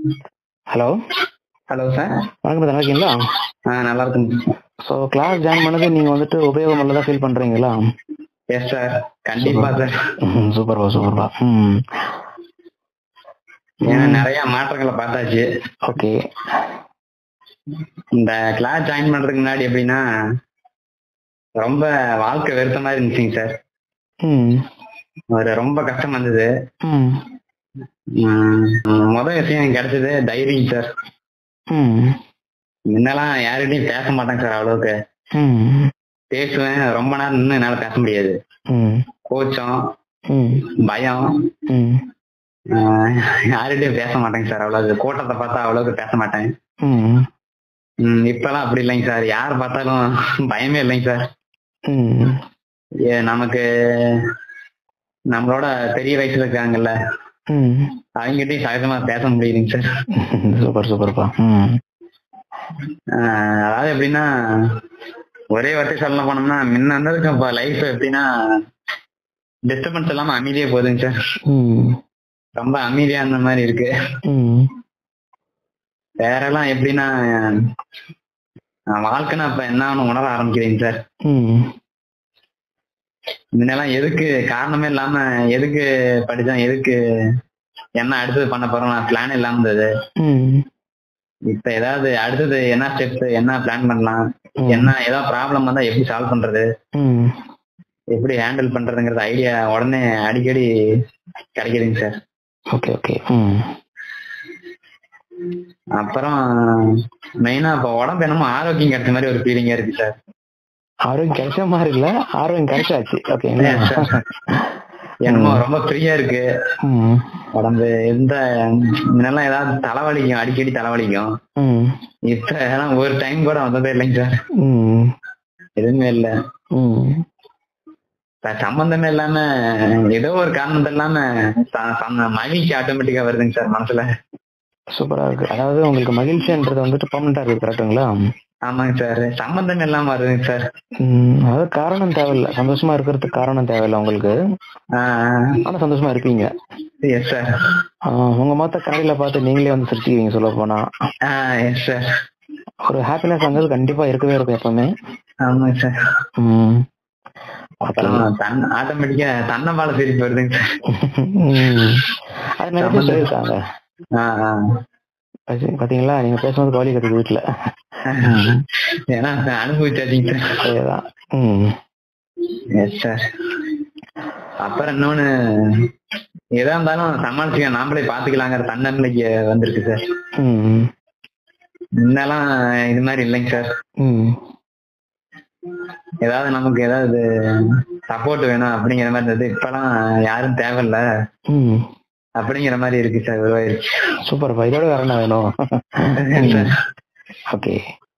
Hello hello sir வணக்கம் நல்லா இருக்கீங்களா ஆ நல்லா இருக்குங்க ஸோ கிளாஸ் ஜாயின் பண்ணது நீங்க வந்துட்டு உபயோகம் உள்ளதா ஃபீல் பண்றீங்களா எஸ் சார் கண்டிப்பா சார் சூப்பர்பா சூப்பர்பா ம் ஏன்னா நிறைய மாற்றங்களை பார்த்தாச்சு ஓகே இந்த கிளாஸ் ஜாயின் பண்றதுக்கு முன்னாடி எப்படின்னா ரொம்ப வாழ்க்கை வெறுத்த மாதிரி இருந்துச்சுங்க சார் ம் ஒரு ரொம்ப கஷ்டமா இருந்தது ம் உம், முதல் விஷயம் எனக்கு கிடைச்சது தைரியம் சார் ம் முன்னெல்லாம் யார்கிட்டயும் பேச மாட்டேங்க சார் அவ்வளவுக்கு ம் பேசுவேன் ரொம்ப நேரம் நின்று என்னால பேச முடியாது ம் கூச்சம் ம் பயம் ம் ஆஹ், யார்கிட்டயும் பேச மாட்டேங்க சார் அவ்வளவு கூட்டத்தை பார்த்தா அவ்வளவுக்கு பேச மாட்டேன் ம் உம், இப்பெல்லாம் அப்படி இல்லைங்க சார் யார் பார்த்தாலும் பயமே இல்லைங்க சார் ம் ஏ, நமக்கு நம்மளோட பெரிய வயசுல இருக்காங்கல்ல ம் அவங்ககிட்டயும் சகஜமா பேச முடியுதுங்க சார் சூப்பர் சூப்பர்ப்பா ம் ஆஹ், அதாவது எப்படின்னா ஒரே வார்த்தை சொல்ல போனோம்னா முன்ன வந்ததுக்கு இப்ப லைஃப் எப்படின்னா டிஸ்டர்பன்ஸ் இல்லாம அமைதியா போகுதுங்க சார் ம் ரொம்ப அமைதியா அந்த மாதிரி இருக்கு ம் வேற எல்லாம் எப்படின்னா ஆஹ், வாழ்க்கைன்னா அப்ப என்னன்னு உணர ஆரம்பிக்கிறீங்க சார் ம் முன்னெல்லாம் எதுக்கு காரணமே இல்லாம எதுக்கு படிச்சோம் எதுக்கு என்ன அடுத்தது பண்ண போறோம் நான் பிளான் இல்லாம இருந்தது ம் இப்ப ஏதாவது அடுத்தது என்ன ஸ்டெப்ஸ் என்ன பிளான் பண்ணலாம் ம். என்ன ஏதாவது ப்ராப்ளம் வந்தா எப்படி சால்வ் பண்றது ம் எப்படி ஹேண்டில் பண்றதுங்கிறது ஐடியா உடனே அடிக்கடி கிடைக்குதுங்க சார் ஓகே ஓகே ம் அப்புறம் மெயினா இப்ப உடம்பு என்னமோ ஆரோக்கியம் கிடைச்ச மாதிரி ஒரு ஃபீலிங்கா இருக்கு சார் ஆரோக்கியம் கிடைச்ச மாதிரி இல்ல ஆரோக்கியம் கிடைச்சாச்சு ஓகேங்களா என்னமோ ரொம்ப ஃப்ரீயா இருக்கு ம் உடம்பு எந்த முன்னெல்லாம் ஏதாவது தலைவலிக்கும் அடிக்கடி தலைவலிக்கும் ம் இப்ப எல்லாம் ஒரு டைம் கூட வந்ததே இல்லைங்க சார் ம் எதுவுமே இல்ல ம் இப்ப சம்பந்தமே இல்லாம ஏதோ ஒரு காரணம் இல்லாம ச- ச- மகிழ்ச்சி ஆட்டோமேட்டிக்கா வருதுங்க சார் மனசுல சூப்பரா இருக்கு அதாவது உங்களுக்கு மகிழ்ச்சின்றது வந்துட்டு பர்மனண்டா இருக்கு கரெக்ட்டுங்களா ஆமாங்க சார் சம்பந்தம் இல்லாம வருதுங்க சார் ம், அதாவது காரணம் தேவையில்ல சந்தோஷமா இருக்கிறதுக்கு காரணம் தேவையில்ல உங்களுக்கு ஆனா சந்தோஷமா இருப்பீங்க எஸ் சார் ஆஹ் உங்க மொத்த கடையில பார்த்து நீங்களே வந்து சிரிச்சுக்கிறீங்க சொல்ல போனா எஸ் சார் ஒரு ஹாப்பினஸ் வந்து கண்டிப்பா இருக்கவே இருக்கும் எப்பவுமே ஆமாங்க சார் ம். அப்புறம் தன் ஆட்டோமேட்டிக்கா தன்னபால சிரிப்பு வருதுங்க சார் ம். அது நிறைய பேர் சொல்லியிருக்காங்க ஆ, ஆ. பாத்தி- பாத்தீங்களா நீங்க பேசும்போது கவலை கத்துக்கு வீட்டுல ஏன்னா அனுபவிச்சாச்சுங்க சார் அதேதான் ம். எஸ் சார் அப்புறம் இன்னொன்னு எதா இருந்தாலும் சமாளிச்சுக்க நாமளே பாத்துக்கலாங்கிற தன்னம்பிக்கை வந்திருக்கு சார் ம். முன்னெல்லாம் இது மாதிரி இல்லைங்க சார் ம். ஏதாவது நமக்கு ஏதாவது சப்போர்ட் வேணும் அப்படிங்கிற மாதிரி இருந்தது இப்பெல்லாம் யாரும் தேவையில்ல ம். அப்படிங்கிற மாதிரி இருக்கு சார் உருவாயிருச்சு சூப்பர்ப்பா இதோட வேற என்ன வேணும் ஓகே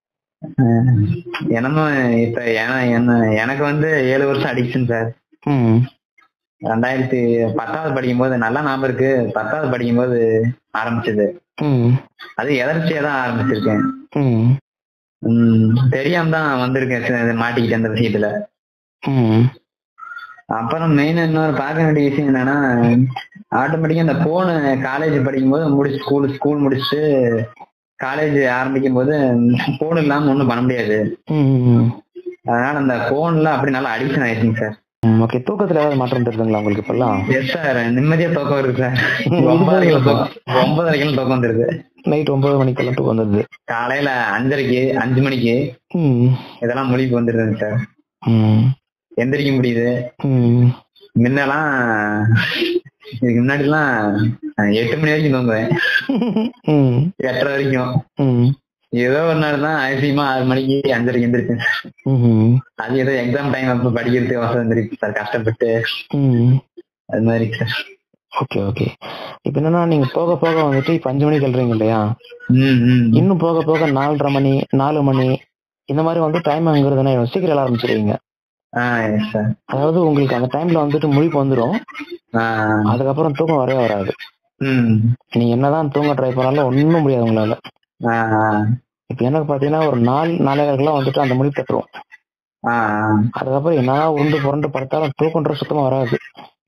என்னமோ இப்ப என- என்ன எனக்கு வந்து ஏழு வருஷம் அடிக்ஷன் சார் ம். ரெண்டாயிரத்தி பத்தாவது படிக்கும் போது நல்லா ஞாபகம் இருக்கு பத்தாவது படிக்கும் போது ஆரம்பிச்சது ம். அது எதர்ச்சியா தான் ஆரம்பிச்சிருக்கேன் ம். உம் தெரியாம தான் வந்திருக்கேன் சார் இது மாட்டிக்கிட்டேன் அந்த விஷயத்துல ம். அப்புறம் மெயின் இன்னொரு பார்க்க வேண்டிய விஷயம் என்னன்னா ஆட்டோமேட்டிக்கா இந்த போனு காலேஜ் படிக்கும் போது முடிச்சு ஸ்கூல் ஸ்கூல் முடிச்சுட்டு காலேஜ் ஆரம்பிக்கும் போது போன் இல்லாம ஒண்ணும் பண்ண முடியாது ம். அதனால அந்த போன்ல அப்படி நல்லா அடிக்ஷன் ஆயிடுச்சுங்க சார் ம். ஓகே தூக்கத்துல ஏதாவது மாற்றம் தெரியுதுங்களா உங்களுக்கு இப்பெல்லாம் எஸ் சார் நிம்மதியா தூக்கம் வருது சார் ஒன்பதரைக்கு தூக்கம் ஒன்பதரைக்கு தூக்கம் வந்துருது நைட் ஒன்பது மணிக்கெல்லாம் தூக்கம் வந்துருது காலையில அஞ்சரைக்கு அஞ்சு மணிக்கு ம். இதெல்லாம் மொழிக்கு வந்துருதுங்க சார் ம். எந்திரிக்க முடியுது ம். முன்னெல்லாம் இதுக்கு முன்னாடி எல்லாம் எட்டு மணி வரைக்கும் தூங்குவேன் ம். எட்டரை வரைக்கும் ம். ஏதோ ஒரு நாள் தான் அதிசயமா ஆறு மணிக்கு அஞ்சரைக்கு எந்திரிச்சேன் ம். அது ஏதோ எக்ஸாம் டைம் அப்ப படிக்கிறதுக்கு அவசரம் எந்திரிச்சு சார் கஷ்டப்பட்டு ம். அது மாதிரி சார் ஓகே ஓகே இப்ப என்னன்னா நீங்க போக போக வந்துட்டு இப்ப அஞ்சு மணிக்கு எழுறீங்க இல்லையா ம் ம் இன்னும் போக போக நாலரை மணி நாலு மணி இந்த மாதிரி வந்து டைம் அங்குறதுனா சீக்கிரம் எழ ஆரம்பிச்சிருவீங்க ஆ எஸ் சார் அதாவது உங்களுக்கு அந்த டைம்ல வந்துட்டு முழிப்பு வந்துடும் ஆ அதுக்கப்புறம் தூக்கம் வரவே வராது ம் நீங்க என்னதான் தூங்க ட்ரை பண்ணாலும் ஒண்ணும் முடியாது உங்களால ஆ ஆ இப்ப எனக்கு பாத்தீங்கன்னா ஒரு நாலு நாளைகளுக்கெல்லாம் வந்துட்டு அந்த முழிப்பு தட்டுரும் ஆ அதுக்கப்புறம் என்னதான் உருண்டு புரண்டு படுத்தாலும் தூக்கம்ன்ற சுத்தமா வராது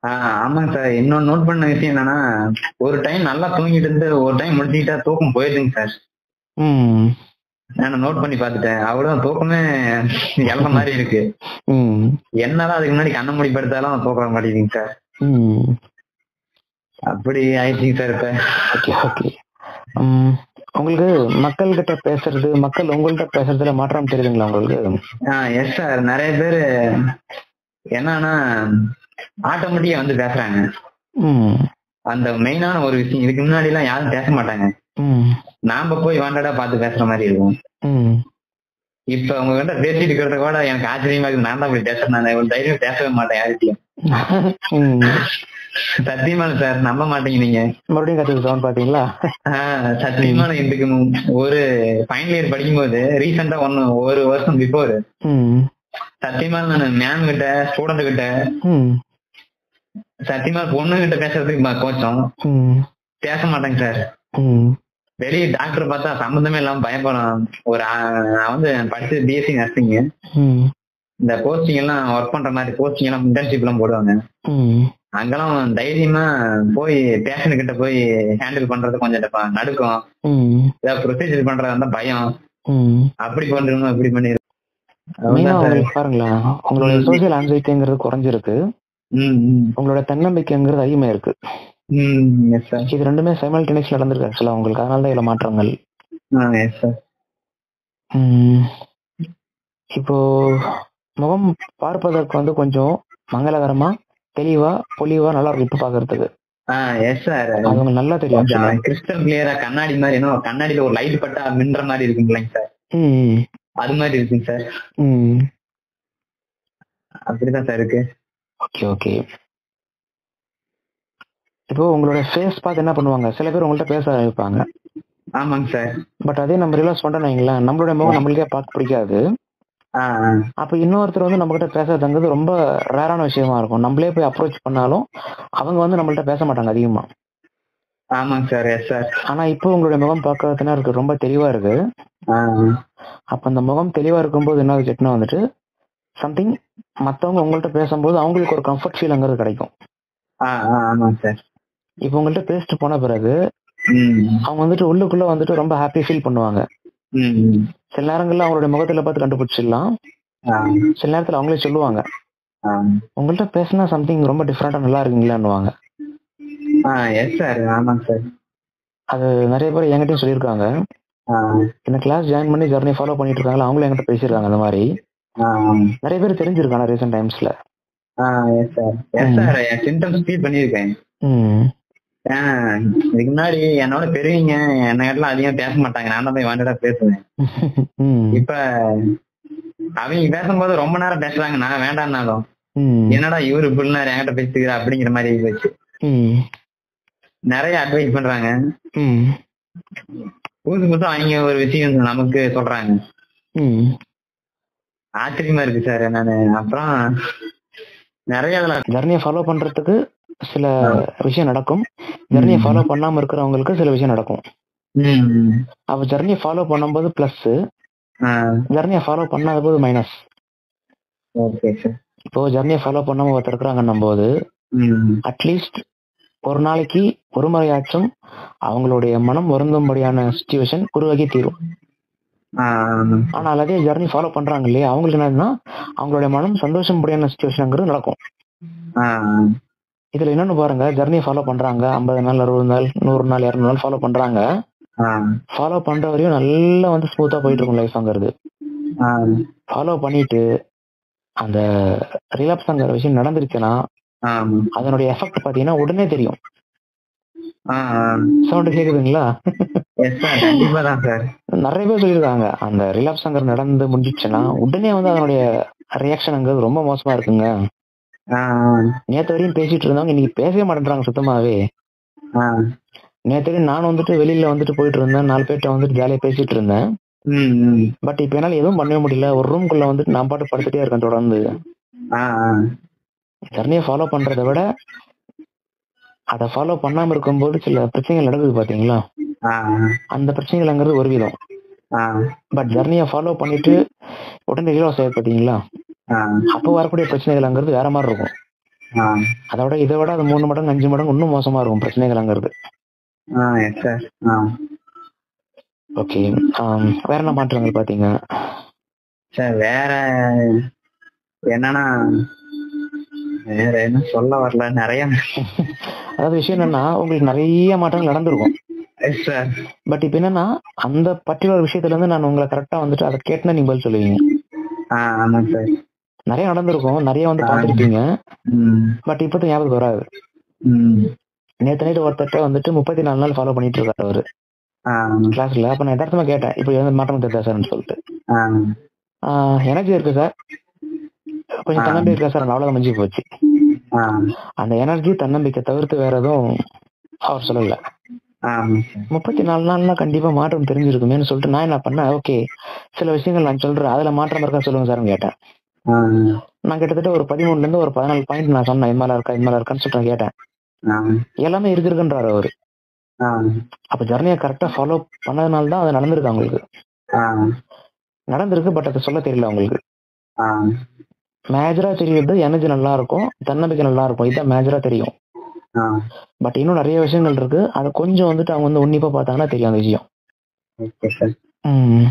ஆஹ் ஆமாங்க சார் இன்னொன்னு நோட் பண்ண விஷயம் என்னன்னா ஒரு டைம் நல்லா தூங்கிட்டு இருந்து ஒரு டைம் முடிச்சுக்கிட்டா தூக்கம் போயிடுதுங்க சார் ம் நான் நோட் பண்ணி பார்த்துட்டேன் அவ்வளவுதான் தூக்கமே இழந்த மாதிரி இருக்கு ம் என்னதான் அதுக்கு முன்னாடி கண்ண மூடி படுத்தாலும் தூக்க வர மாட்டேங்குதுங்க சார் ம் அப்படி ஆயிடுச்சுங்க சார் இப்ப ஓகே ஓகே உங்களுக்கு மக்கள் கிட்ட பேசுறது மக்கள் உங்கள்கிட்ட பேசுறதுல மாற்றம் தெரியுதுங்களா உங்களுக்கு ஆஹ் எஸ் சார் நிறைய பேர் என்னன்னா ஆட்டோமேட்டிக்கா வந்து பேசுறாங்க ம் அந்த மெயினான ஒரு விஷயம் இதுக்கு முன்னாடி எல்லாம் யாரும் பேச மாட்டாங்க ம் நாம போய் வாண்டடா பார்த்து பேசுற மாதிரி இருக்கும் ம் இப்ப உங்க கிட்ட பேசிட்டு இருக்கிறத கூட எனக்கு ஆச்சரியமா இருக்கு நான் தான் போய் பேசுறேன் நான் ஒரு தைரியம் பேசவே மாட்டேன் யார்கிட்டயும் ம் சத்தியமான சார் நம்ப மாட்டீங்க நீங்க மறுபடியும் கத்துக்கு சவுண்ட் பாத்தீங்களா ஆஹ் சத்தியமான இதுக்கு மு- ஒரு ஃபைனல் இயர் படிக்கும்போது ரீசெண்டா ஒன்னு ஒரு வருஷம் பிஃபோர் ம் சத்தியமா நான் மேம் கிட்ட ஸ்டூடெண்ட் கிட்ட ம் சத்தியமா பொண்ணு கிட்ட பேசுறதுக்கு ம- கோச்சம் ம் பேச மாட்டேங்க சார் ம் வெளியே டாக்டர் பார்த்தா சம்மந்தமே இல்லாம பயப்படும் ஒரு ஆ- நான் வந்து படிச்சது பிஎஸ்சி நர்சிங் ம் இந்த போஸ்டிங் எல்லாம் ஒர்க் பண்ற மாதிரி போஸ்டிங் எல்லாம் இன்டர்ன்ஷிப் எல்லாம் போடுவாங்க ம் அங்கெல்லாம் தைரியமா போய் பேஷண்ட் கிட்ட போய் ஹேண்டில் பண்றது கொஞ்சம் டப்பா நடுக்கும் ம் ஏதாவது ப்ரொசீஜர் பண்றது அந்த பயம் ம் அப்படி பண்றோம் அப்படி பண்ணிரு மெயினா அவ்வளவுதான் சார். உங்களுக்கு பாருங்களேன் உங்களுடைய ம். சோசியல் ஆன்சைட்டிங்கிறது குறைஞ்சிருக்கு ம், ம், உங்களோட தன்னம்பிக்கைங்கிறது அதிகமாயிருக்கு ம், yes sir. இது ரெண்டுமே சைமல்டேனியஸ் நடந்திருக்கு ஆக்சுவலா உங்களுக்கு அதனால தான் இதுல மாற்றங்கள் ஆ, yes sir. ம். இப்போ முகம் பார்ப்பதற்கு வந்து கொஞ்சம் மங்களகரமா தெளிவா பொலிவா நல்லா இருக்கும் இப்ப பாக்குறதுக்கு ஆ, yes sir. அது உங்களுக்கு நல்லா தெரியும் கொஞ்சம் actually. கிறிஸ்டல் கிளியரா கண்ணாடி மாதிரி என்ன கண்ணாடியில ஒரு லைட் பட்டா மின்ற மாதிரி இருக்குங்களேங்க சார் ம் அது மாதிரி இருக்குங்க சார் ம் அப்படிதான் சார் இருக்கு ஓகே ஓகே இப்போ உங்களோட ஃபேஸ் பார்த்து என்ன பண்ணுவாங்க சில பேர் உங்கள்ட்ட பேச ஆரம்பிப்பாங்க ஆமாங்க சார் பட் அதே நம்ம ரிலாக்ஸ் பண்றோம்னு வைங்களேன் நம்மளுடைய முகம் நம்மளுக்கே பார்க்க பிடிக்காது ஆ ஆ. அப்ப இன்னொருத்தர் வந்து நம்ம கிட்ட பேசுறதுங்கிறது ரொம்ப ரேரான விஷயமா இருக்கும் நம்மளே போய் அப்ரோச் பண்ணாலும் அவங்க வந்து நம்மள்ட்ட பேச மாட்டாங்க அதிகமா ஆமாங்க சார் எஸ் சார் ஆனா இப்போ உங்களுடைய முகம் பார்க்கறதுனா இருக்கு ரொம்ப தெளிவா இருக்கு ஆ அப்ப அந்த முகம் தெளிவா இருக்கும்போது என்ன ஆச்சுன்னா வந்துட்டு சம்திங் மத்தவங்க உங்கள்ட்ட பேசும்போது அவங்களுக்கு ஒரு கம்ஃபர்ட் ஃபீல்ங்கிறது கிடைக்கும் ஆ ஆ ஆமாங்க சார் இப்போ உங்கள்ட்ட பேசிட்டு போன பிறகு ம் அவங்க வந்துட்டு உள்ளுக்குள்ள வந்துட்டு ரொம்ப ஹாப்பி ஃபீல் பண்ணுவாங்க ம் ம். சில நேரங்கள்ல அவங்களுடைய முகத்துல பார்த்து கண்டுபிடிச்சிடலாம் ஆ சில நேரத்துல அவங்களே சொல்லுவாங்க ஆ உங்கள்ட்ட பேசினா சம்திங் ரொம்ப டிஃப்ரெண்டா நல்லா இருக்கீங்களான்னுவாங்க ஆ எஸ் சார் ஆமாங்க சார் அது நிறைய பேர் என்கிட்டயும் சொல்லியிருக்காங்க ஆ இந்த கிளாஸ் ஜாயின் பண்ணி ஜர்னி ஃபாலோ பண்ணிட்டு இருக்காங்களா அவங்களும் என்கிட்ட பேசியிருக்காங்க அந்த மாதிரி ஆ நிறைய பேர் தெரிஞ்சிருக்காங்க ரீசெண்ட் டைம்ஸ்ல ஆ எஸ் சார் எஸ் சார் என் சிம்டம்ஸ் ஃபீல் பண்ணியிருக்கேன் ம் ஆ, இதுக்கு முன்னாடி என்னோட பெரியவங்க என்ன கேட்டலாம் அதிகம் பேச மாட்டாங்க நான் தான் போய் வாண்டடா பேசுவேன் ம் இப்ப அவங்க பேசும்போது ரொம்ப நேரம் பேசுறாங்க நான் வேண்டாம்னாலும் ம் என்னடா இவரு இப்படி நேரம் என்கிட்ட பேசிக்கிறா அப்படிங்கிற மாதிரி போச்சு ம் நிறைய அட்வைஸ் பண்றாங்க ம் புதுசு புதுசா அவங்க ஒரு விஷயம் நமக்கு சொல்றாங்க ம் ஆச்சரியமா இருக்கு சார் நானு அப்புறம் நிறைய அதுல ஜர்னியை ஃபாலோ பண்றதுக்கு சில விஷயம் நடக்கும் ஜர்னியை ஃபாலோ பண்ணாம இருக்கிறவங்களுக்கு சில விஷயம் நடக்கும் ம், அப்ப ஜர்னியை ஃபாலோ பண்ணும்போது பிளஸ் ஆ, ஜர்னியை ஃபாலோ பண்ணாத போது மைனஸ் ஓகே சார் இப்போ ஜர்னியை ஃபாலோ பண்ணாம ஒருத்தர் இருக்கிறாங்கன்னும் போது ம், அட்லீஸ்ட் ஒரு நாளைக்கு ஒரு முறையாச்சும் அவங்களுடைய மனம் வருந்தும்படியான சுச்சுவேஷன் உருவாகி தீரும் ஆ, ஆனால் அதே ஜர்னி ஃபாலோ பண்றாங்க இல்லையா அவங்களுக்கு என்னன்னா அவங்களுடைய மனம் சந்தோஷம்படியான சுச்சுவேஷனுங்கிறது நடக்கும் ஆ, இதுல என்னன்னு பாருங்க ஜர்னியை ஃபாலோ பண்றாங்க ஐம்பது நாள் அறுபது நாள் நூறு நாள் இரநூறு நாள் ஃபாலோ பண்றாங்க ஆ, ஃபாலோ பண்ற வரையும் நல்லா வந்து ஸ்மூத்தா போயிட்டு இருக்கும் லைஃப்ங்கிறது ஆ, ஃபாலோ பண்ணிட்டு அந்த ரிலாப்ஸ்ங்கிற விஷயம் நடந்துருச்சுன்னா ஆ, அதனுடைய எஃபெக்ட் பாத்தீங்கன்னா உடனே தெரியும் ஆ, ஆ. சவுண்ட் கேக்குதுங்களா எஸ் சார் கண்டிப்பா தான் சார் நிறைய பேர் சொல்லியிருக்காங்க அந்த ரிலாப்ஸ்ங்கிற நடந்து முடிஞ்சிச்சுன்னா உடனே வந்து அதனுடைய ரியாக்ஷனுங்கிறது ரொம்ப மோசமா இருக்குங்க ஆ, நேத்து வரையும் பேசிட்டு இருந்தவங்க இன்னைக்கு பேசவே மாட்டேன்றாங்க சுத்தமாவே ஆ, நேத்து வரையும் நான் வந்துட்டு வெளியில வந்துட்டு போயிட்டு இருந்தேன் நாலு பேர்ட்ட வந்துட்டு ஜாலியா பேசிட்டு இருந்தேன் ம், ம். பட் இப்ப என்னால எதுவும் பண்ணவே முடியல ஒரு ரூம்குள்ள வந்துட்டு நான் பாட்டு படுத்துட்டே இருக்கேன் தொடர்ந்து ஆ, ஆ. ஜர்னியை ஃபாலோ பண்றதை விட அதை ஃபாலோ பண்ணாம இருக்கும்போது சில பிரச்சனைகள் நடக்குது பாத்தீங்களா ஆ, அந்த பிரச்சனைகள்ங்கிறது ஒரு விதம் ஆ, பட் ஜர்னியை ஃபாலோ பண்ணிட்டு உடனே ரிலாக்ஸ் ஆகுது பாத்தீங்களா ஆ. அப்போ வரக்கூடிய பிரச்சனைகள்ங்கிறது வேற மாதிரி இருக்கும் ஆ அதோட இதை விட அது மூணு மடங்கு அஞ்சு மடங்கு இன்னும் மோசமா இருக்கும் பிரச்சனைகள்ங்கிறது ஆ எஸ் சார் ஆ ஓகே வேற என்ன மாற்றங்கள் பாத்தீங்க சார் வேற என்னன்னா வேற என்ன சொல்ல வரல நிறைய அதாவது விஷயம் என்னன்னா உங்களுக்கு நிறைய மாற்றங்கள் நடந்திருக்கும் எஸ் சார் பட் இப்போ என்னன்னா அந்த பர்டிகுலர் விஷயத்துல இருந்து நான் உங்களை கரெக்டா வந்துட்டு அதை கேட்டா நீங்க பதில் சொல்லுவீங்க ஆ ஆமாம் சார் நிறைய நடந்திருக்கும் நிறைய வந்து பார்த்துருப்பீங்க ம் பட் இப்போது ஞாபகம் வராது ம் நேற்று நைட்டு ஒருத்தர்ட்ட வந்துட்டு முப்பத்தி நாலு நாள் ஃபாலோ பண்ணிட்டு இருக்காரு அவரு ஆ கிளாஸ்ல அப்ப நான் யதார்த்தமா கேட்டேன் இப்போ எந்த மாற்றம் தெரியுதா சார்னு சொல்லிட்டு ஆ எனர்ஜி இருக்கு சார் கொஞ்சம் ஆ. தன்னம்பிக்கை இருக்கா சார் அவ்வளவுதான் முடிஞ்சு போச்சு ஆ அந்த எனர்ஜி தன்னம்பிக்கை தவிர்த்து வேற எதுவும் அவர் சொல்லல ஆமாம் சார் முப்பத்தி நாலு நாள்னா கண்டிப்பா மாற்றம் தெரிஞ்சிருக்குமேன்னு சொல்லிட்டு நான் என்ன பண்ணேன் ஓகே சில விஷயங்கள் நான் சொல்றேன் அதுல மாற்றம் இருக்கா சொல்லுங்க சார்னு கேட்டேன் ஆ நான் கிட்டத்தட்ட ஒரு பதிமூணுல இருந்து ஒரு பதினாலு பாயிண்ட் நான் சொன்னேன் இது மேல இருக்கா இது மேல இருக்கான்னு சொல்லிட்டு நான் கேட்டேன் ஆ எல்லாமே இருக்கு இருக்குன்றாரு அவரு ஆ அப்ப ஜர்னியை கரெக்டா ஃபாலோ பண்ணதுனால தான் அது நடந்திருக்கு அவங்களுக்கு ஆ நடந்திருக்கு பட் அதை சொல்ல தெரியல அவங்களுக்கு ஆ மேஜரா தெரியுது எனர்ஜி நல்லா இருக்கும் தன்னம்பிக்கை நல்லா இருக்கும் இதுதான் மேஜரா தெரியும் ஆ பட் இன்னும் நிறைய விஷயங்கள் இருக்கு அதை கொஞ்சம் வந்துட்டு அவங்க வந்து உன்னிப்பா பார்த்தாங்கன்னா தெரியும் அந்த விஷயம் ஓகே சார் ம்.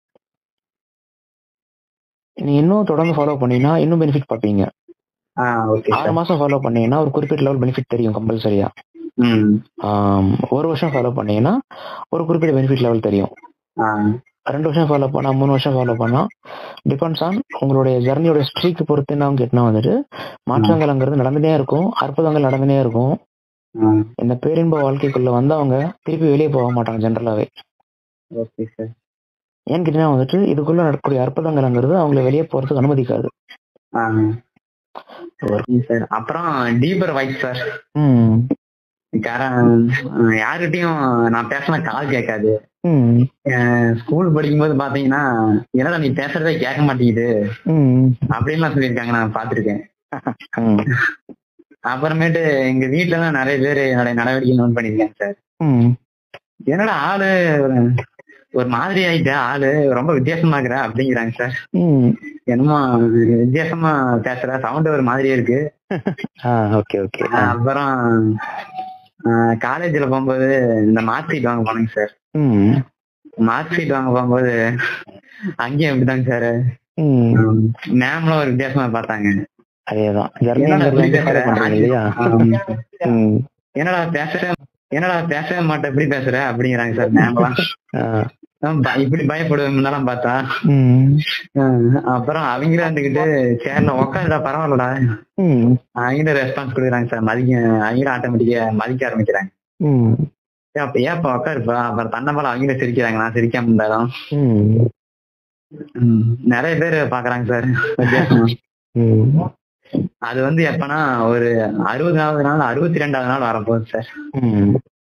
நீ இன்னும் தொடர்ந்து ஃபாலோ பண்ணீங்கன்னா இன்னும் பெனிஃபிட் பார்ப்பீங்க ஆ ஓகே ஆறு சார் மாசம் ஃபாலோ பண்ணீங்கன்னா ஒரு குறிப்பிட்ட லெவல் பெனிஃபிட் தெரியும் கம்பல்சரியா ம் ஒரு வருஷம் ஃபாலோ பண்ணீங்கன்னா ஒரு குறிப்பிட்ட பெனிஃபிட் லெவல் தெரியும் ஆ ரெண்டு வருஷம் ஃபாலோ பண்ணா மூணு வருஷம் ஃபாலோ பண்ணா டிபெண்ட்ஸ் ஆன் உங்களுடைய ஜர்னியோட ஸ்ட்ரீக் பொறுத்து என்ன கேட்டினா வந்துட்டு மாற்றங்கள்ங்கிறது நடந்துட்டே இருக்கும் அற்புதங்கள் நடந்துட்டே இருக்கும் ஆ இந்த பேரின்ப வாழ்க்கைக்குள்ள வந்தவங்க திருப்பி வெளியே போக மாட்டாங்க ஜென்ரலாவே ஓகே சார் ஏன்னு கேட்டீங்கன்னா வந்துட்டு இதுக்குள்ள நடக்கக்கூடிய அற்புதங்கள்ங்கிறது அவங்கள வெளியே போறதுக்கு அனுமதிக்காது ஆ சார் அப்புறம் டீப்பர் வைஸ் சார் ம் காரணம் யாருகிட்டயும் நான் பேசின கால் கேட்காது ம் ஸ்கூல் படிக்கும்போது பாத்தீங்கன்னா என்னடா நீ பேசுறதே கேட்க மாட்டேங்குது ம் அப்படின்லாம் சொல்லியிருக்காங்க நான் பார்த்திருக்கேன் ம் அப்புறமேட்டு எங்க வீட்டுல தான் நிறைய பேர் என்னோட நடவடிக்கை நோட் பண்ணிருக்காங்க சார் ம் என்னடா ஆளு ஒரு- ஒரு மாதிரி ஆயிட்ட ஆளு ரொம்ப வித்தியாசமா இருக்கிற அப்படிங்கிறாங்க சார் ம் என்னமோ வித்தியாசமா பேசுற சவுண்ட் ஒரு மாதிரியே இருக்கு ஆ ஓகே ஓகே அப்புறம் காலேஜ்ல போகும்போது இந்த மார்க் ஷீட் வாங்க போனேங்க சார் ம் மார்க் ஷீட் வாங்க போகும்போது அங்கேயும் இப்படிதாங்க சார் ம் மேம்லாம் ஒரு வித்தியாசமா பார்த்தாங்க அதேதான் என்னடா இப்படி ஜர்னிங்கிறது ஃபாலோ பேசுற? பண்றீங்க இல்லையா ஆம். ம் என்னடா பேசுற என்னடா பேசவே மாட்டேன் இப்படி பேசுற அப்படிங்கிறாங்க சார் மேம்லாம் ஆ நான் ப- இப்படி பயப்படுவேன் முன்னெல்லாம் பார்த்தா ம் ஆஹ் அப்புறம் அவங்கள வந்துகிட்டு சேர்ல உட்காந்துடா பரவாயில்லடா ம் அவங்கள ரெஸ்பான்ஸ் கொடுக்குறாங்க சார் மதிக்க அவங்கள ஆட்டோமேட்டிக்கா மதிக்க ஆரம்பிக்கிறாங்க ம் ஏன் அப்ப ஏப்பா உட்காருப்பா அப்புறம் தன்னபால அவங்கள சிரிக்கிறாங்க நான் சிரிக்காம இருந்தாலும் ம் ம், நிறைய பேர் பாக்குறாங்க சார் வித்தியாசமா. ம் அது வந்து எப்பனா ஒரு அறுபதாவது நாள் அறுபத்தி ரெண்டாவது நாள் வரப்போகுது சார் ம்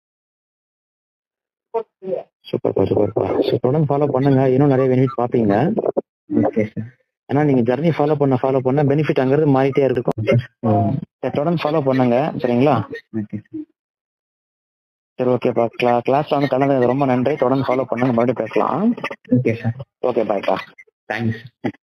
சூப்பர்ப்பா சூப்பர்ப்பா ஸோ தொடர்ந்து ஃபாலோ பண்ணுங்க இன்னும் நிறைய பெனிஃபிட் பார்ப்பீங்க ஓகே சார் ஏன்னா நீங்க ஜர்னி ஃபாலோ பண்ண ஃபாலோ பண்ண பெனிஃபிட் அங்கிறது மாறிட்டே இருக்கும் ம். சரி, தொடர்ந்து ஃபாலோ பண்ணுங்க சரிங்களா ஓகே சார் சரி ஓகேப்பா கிளா கிளாஸ்ல வந்து கலந்தது ரொம்ப நன்றி தொடர்ந்து ஃபாலோ பண்ணுங்க மறுபடியும் பேசலாம் ஓகே சார் ஓகே பாய்ப்பா தேங்க்ஸ்